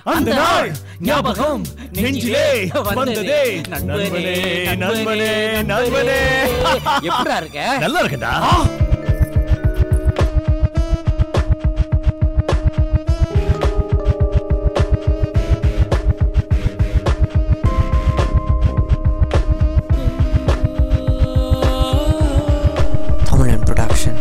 அந்த நாள் ஞாபகம் நெஞ்சிலே வந்ததே நண்பனே நண்பனே நண்பனே எப்படா இருக்க நல்லா இருக்கடா தமிழன் ப்ரொடக்ஷன்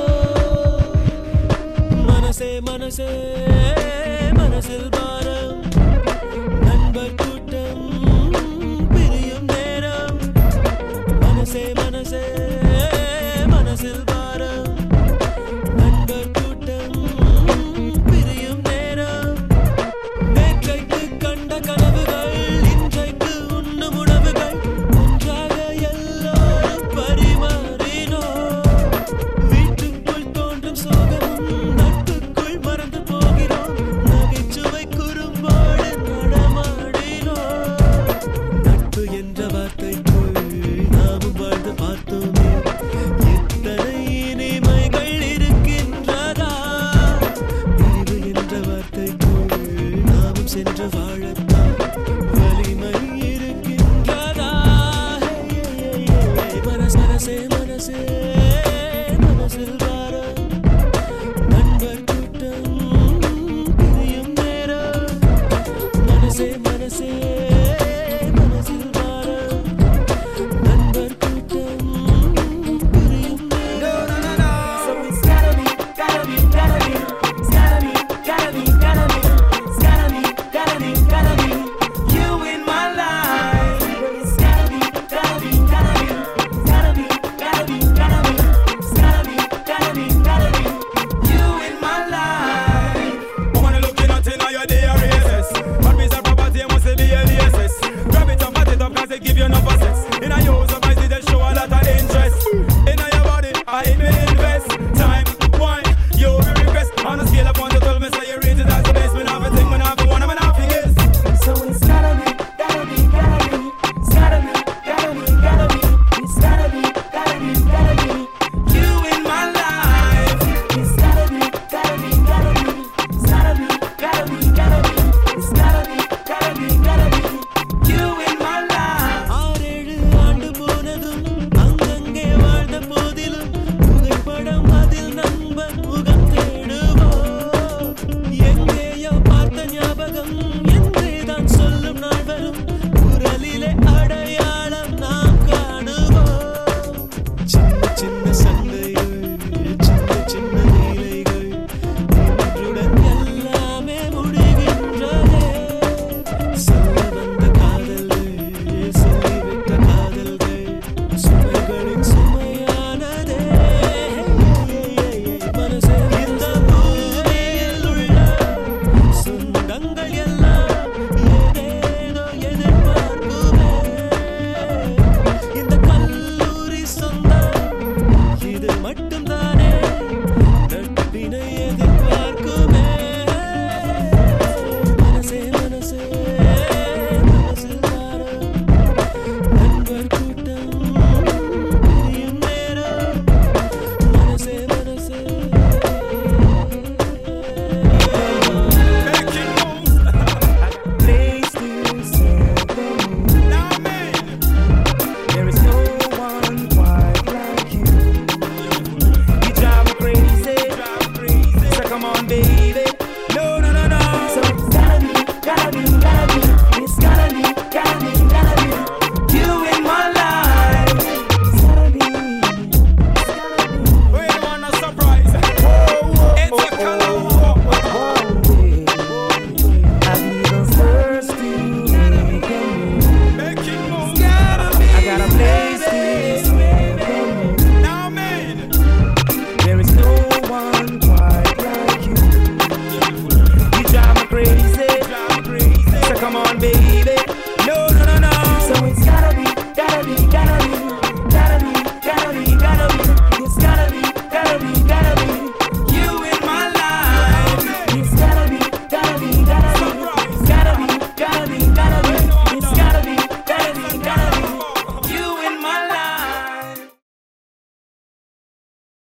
மனசே மனசே மனசில் பாரம் நண்பர் கூட்டம் பிரியும் நேரம் மனசே மனசே மனசில் பாரம் நண்பர் கூட்டம் பிரியும் நேரம் நேற்றைக்கு கண்ட கனவுகள் இன்றைக்கு உண்ணும் உணவுகள் ஒன்றாக எல்லோரும் பரிமாறினோம் வீட்டுக்குள் தோன்றும் சோகமும் நட்புக்குள் மறந்து போகிறோம் நகைச்சுவை குறும்போடு நடமாடினோம் நட்பு என்ற வார்த்தைக்குள் நாமும் வாழ்ந்து பார்த்தோமே எத்தனை இனிமைகள் இருக்கின்றதா பிரிவு என்ற வார்த்தைக்குள் நாமும் சென்று வாழத்தான் வலிமை இருக்கின்றதா மனசே மனசே